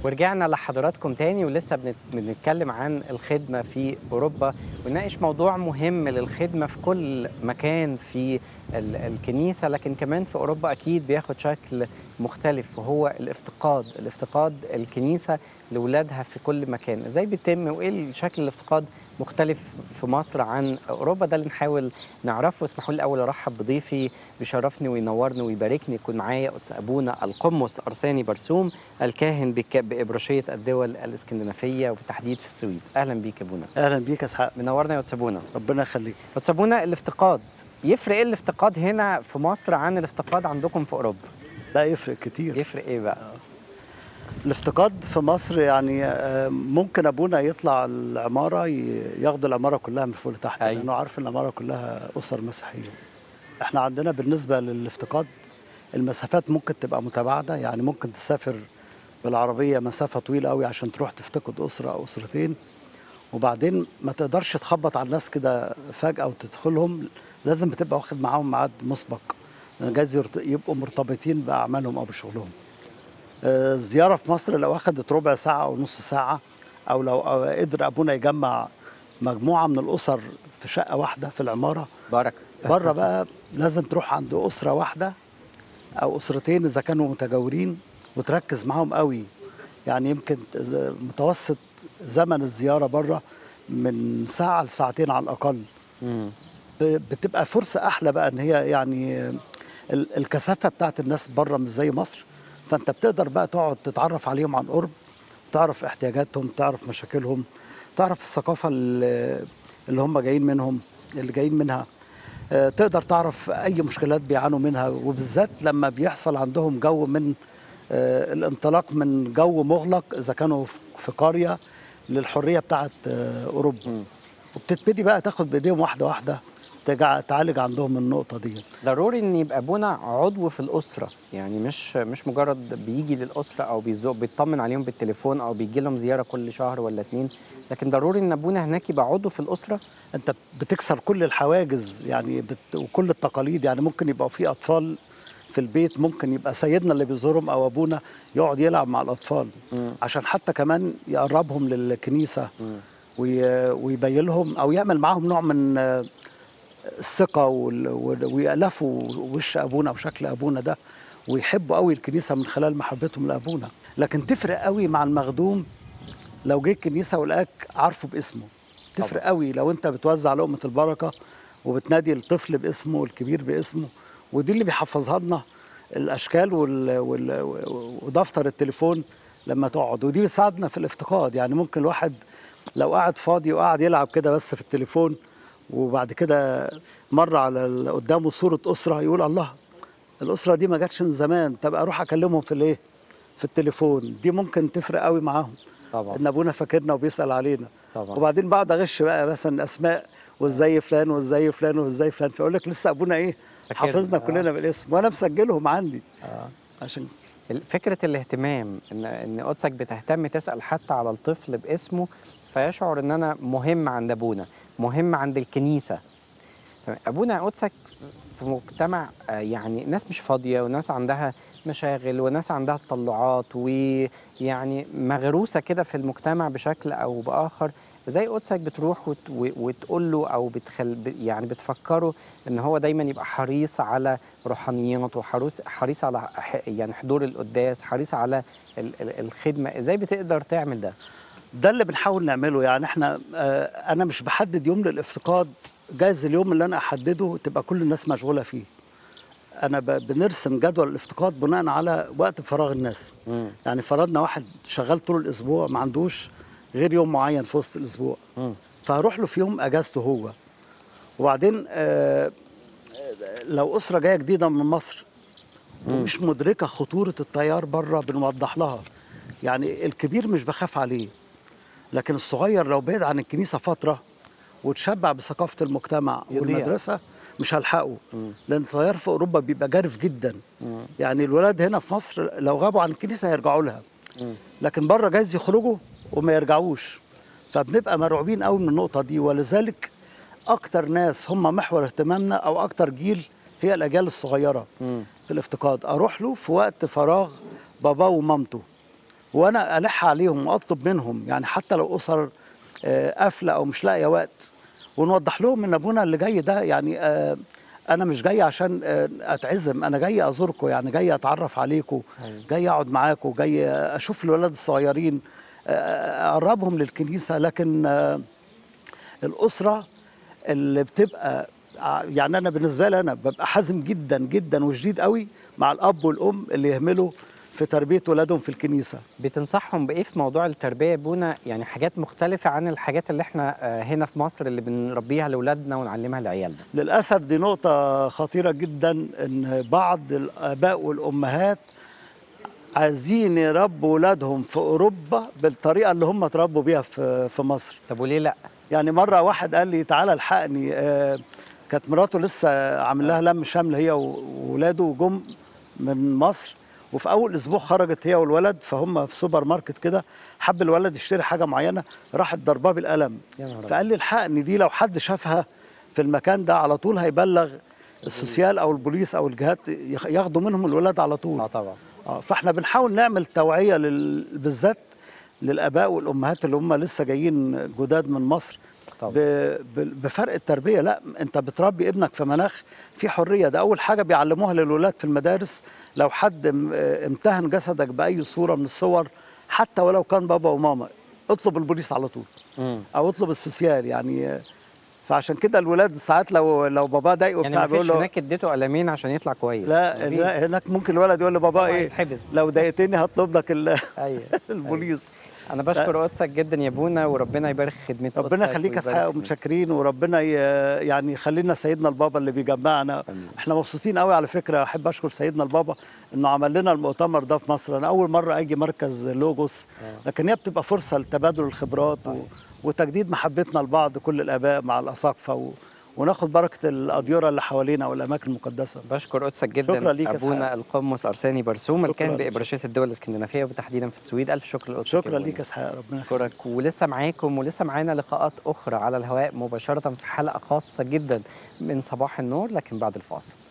ورجعنا لحضراتكم تاني ولسه بنت- بنتكلم عن الخدمة في أوروبا ونناقش موضوع مهم للخدمة في كل مكان في ال- الكنيسة لكن كمان في أوروبا أكيد بياخد شكل مختلف وهو الافتقاد الافتقاد الكنيسة لأولادها في كل مكان ازاي بيتم وإيه شكل الافتقاد مختلف في مصر عن أوروبا ده اللي نحاول نعرفه اسمحوا لي الأول أرحب بضيفي بيشرفني وينورني ويباركني يكون معايا قدس أبونا القمص أرساني برسوم الكاهن بك- بإبرشية الدول الإسكندنافية وبالتحديد في السويد أهلا بيك يا أبونا اهلا بيك يا اسحاق منورنا يا قدس أبونا ربنا يخليك قدس أبونا الافتقاد يفرق إيه الافتقاد هنا في مصر عن الافتقاد عندكم في أوروبا لا يفرق كتير يفرق إيه بقى الافتقاد في مصر يعني آه، ممكن ابونا يطلع العماره ي- ياخد العماره كلها من فوق لتحت أيوة. لانه عارف ان العماره كلها اسر مسيحيه احنا عندنا بالنسبه للافتقاد المسافات ممكن تبقى متباعده يعني ممكن تسافر بالعربيه مسافه طويله قوي عشان تروح تفتقد اسره او اسرتين وبعدين ما تقدرش تخبط على الناس كده فجاه وتدخلهم لازم بتبقى واخد معاهم ميعاد مسبق لأن جايز يرت- يبقوا مرتبطين باعمالهم او بشغلهم آه، الزياره في مصر لو اخذت ربع ساعه او نص ساعه او لو أو قدر ابونا يجمع مجموعه من الاسر في شقه واحده في العماره بركة بره بقى لازم تروح عند اسره واحده او اسرتين اذا كانوا متجاورين وتركز معاهم قوي يعني يمكن ز- متوسط زمن الزياره بره من ساعه لساعتين على الاقل مم. ب- بتبقى فرصه احلى بقى ان هي يعني ال- الكثافه بتاعت الناس بره مش زي مصر فانت بتقدر بقى تقعد تتعرف عليهم عن قرب تعرف احتياجاتهم تعرف مشاكلهم تعرف الثقافه اللي اللي هم جايين منهم اللي جايين منها آه، تقدر تعرف اي مشكلات بيعانوا منها وبالذات لما بيحصل عندهم جو من آه، الانطلاق من جو مغلق اذا كانوا في- في قريه للحريه بتاعت آه، اوروبا مم. وبتبتدي بقى تاخد بايديهم واحده واحده تجع- تعالج عندهم النقطه دي ضروري ان يبقى ابونا عضو في الاسره يعني مش مش مجرد بيجي للاسره او بيزق بيطمن عليهم بالتليفون او بيجي لهم زياره كل شهر ولا اتنين لكن ضروري ان ابونا هناك يبقى عضو في الاسره انت بتكسر كل الحواجز يعني بت... وكل التقاليد يعني ممكن يبقى في اطفال في البيت ممكن يبقى سيدنا اللي بيزورهم او ابونا يقعد يلعب مع الاطفال مم. عشان حتى كمان يقربهم للكنيسه مم. وي... ويبين لهم او يعمل معاهم نوع من آه، الثقه وال... وال- ويألفوا وش ابونا وشكل ابونا ده ويحبوا قوي الكنيسه من خلال محبتهم لابونا لكن تفرق قوي مع المخدوم لو جه الكنيسه ولقاك عارفه باسمه تفرق طبعا. قوي لو انت بتوزع لقمه البركه وبتنادي الطفل باسمه والكبير باسمه ودي اللي بيحفظها لنا الاشكال وال... وال... ودفتر التليفون لما تقعد ودي بتساعدنا في الافتقاد يعني ممكن الواحد لو قاعد فاضي وقاعد يلعب كده بس في التليفون وبعد كده مر على ال- قدامه صوره اسره يقول الله الاسره دي ما جاتش من زمان طب اروح اكلمهم في الايه في التليفون دي ممكن تفرق قوي معاهم طبعا ان ابونا فاكرنا وبيسال علينا طبعا وبعدين بقعد اغش بقى مثلا اسماء وازاي فلان وازاي فلان وازاي فلان فيقول لك لسه ابونا ايه فاكرنا، حافظنا آه. كلنا بالاسم وانا مسجلهم عندي آه. عشان ال- فكره الاهتمام ان ان قدسك بتهتم تسال حتى على الطفل باسمه فيشعر ان انا مهم عند ابونا مهم عند الكنيسه تمام. ابونا قدسك في مجتمع آه، يعني ناس مش فاضيه وناس عندها مشاغل وناس عندها تطلعات ويعني مغروسه كده في المجتمع بشكل او باخر ازاي قدسك بتروح وت... و- وتقول له او بتخل... ب- يعني بتفكره ان هو دايما يبقى حريص على روحانيات وحريص حريص على ح... يعني حضور القداس حريص على ال... ال- الخدمه ازاي بتقدر تعمل ده ده اللي بنحاول نعمله يعني احنا آه انا مش بحدد يوم للافتقاد جايز اليوم اللي انا احدده تبقى كل الناس مشغوله فيه انا ب- بنرسم جدول الافتقاد بناء على وقت فراغ الناس مم. يعني فرضنا واحد شغال طول الاسبوع ما عندوش غير يوم معين في وسط الاسبوع مم. فهروح له في يوم اجازته هو وبعدين آه آه، لو اسره جايه جديده من مصر ومش مدركه خطوره التيار بره بنوضح لها يعني الكبير مش بخاف عليه لكن الصغير لو بعد عن الكنيسه فتره وتشبع بثقافه المجتمع يضيع. والمدرسه مش هلحقه مم. لان التيار في اوروبا بيبقى جارف جدا مم. يعني الولاد هنا في مصر لو غابوا عن الكنيسه هيرجعوا لها مم. لكن بره جايز يخرجوا وما يرجعوش فبنبقى مرعوبين قوي من النقطه دي ولذلك اكتر ناس هم محور اهتمامنا او اكتر جيل هي الاجيال الصغيره مم. في الافتقاد اروح له في وقت فراغ باباه ومامته وانا الح عليهم واطلب منهم يعني حتى لو اسر آه، قافله او مش لاقيه وقت ونوضح لهم ان ابونا اللي جاي ده يعني آه، انا مش جاي عشان آه، اتعزم انا جاي ازوركم يعني جاي اتعرف عليكم صحيح. جاي اقعد معاكم جاي اشوف الولاد الصغيرين آه، اقربهم للكنيسه لكن آه، الاسره اللي بتبقى ع- يعني انا بالنسبه لي انا ببقى حازم جدا جدا وشديد قوي مع الاب والام اللي يهملوا في تربيه ولادهم في الكنيسه بتنصحهم بايه في موضوع التربيه يا ابونا يعني حاجات مختلفه عن الحاجات اللي احنا آه، هنا في مصر اللي بنربيها لاولادنا ونعلمها لعيالنا للاسف دي نقطه خطيره جدا ان بعض الاباء والامهات عايزين يربوا ولادهم في اوروبا بالطريقه اللي هم اتربوا بيها في في مصر طب وليه لا يعني مره واحد قال لي تعالى الحقني آه، كانت مراته لسه عامل لها لم شمل هي وولاده وجم من مصر وفي اول اسبوع خرجت هي والولد فهم في سوبر ماركت كده حب الولد يشتري حاجه معينه راحت ضرباه بالقلم يا نهار فقال لي الحقني دي لو حد شافها في المكان ده على طول هيبلغ السوسيال او البوليس او الجهات يخ- ياخدوا منهم الولاد على طول اه طبعا اه فاحنا بنحاول نعمل توعيه لل... بالذات للاباء والامهات اللي هم لسه جايين جداد من مصر طبعا ب... ب- بفرق التربيه لا انت بتربي ابنك في مناخ في حريه ده اول حاجه بيعلموها للولاد في المدارس لو حد ام- اه امتهن جسدك باي صوره من الصور حتى ولو كان بابا وماما اطلب البوليس على طول مم. او اطلب السوسيال يعني اه، فعشان كده الولاد ساعات لو لو باباه ضايقه يعني بتاع ما بيقول فيش له هناك اديته قلمين عشان يطلع كويس لا, مفيش. لا هناك ممكن الولد يقول لبابا بابا ايه هيتحبس. لو ضايقتني هطلب لك ال- ايوه البوليس انا بشكر قدسك جدا يا ابونا وربنا يبارك خدمه ربنا قدسك يخليك يا ويبارك اسحاق فيك. ومتشكرين وربنا ي- يعني يخلينا سيدنا البابا اللي بيجمعنا آمين. احنا مبسوطين قوي على فكره احب اشكر سيدنا البابا انه عمل لنا المؤتمر ده في مصر انا اول مره اجي مركز لوجوس لكن هي بتبقى فرصه لتبادل الخبرات و... وتجديد محبتنا لبعض كل الاباء مع الاساقفه و... وناخد بركه الاديره اللي حوالينا والاماكن المقدسه بشكر قدسك جدا شكرا ليك يا ابونا إسحاق. القمص ارساني برسوم الكاهن شكرا. بابرشيه الدول الاسكندنافيه وتحديدا في السويد الف شكر لقدسك يا شكرا أبونا. ليك يا اسحاق ربنا يخليك اشكرك ولسه معاكم ولسه معانا لقاءات اخرى على الهواء مباشره في حلقه خاصه جدا من صباح النور لكن بعد الفاصل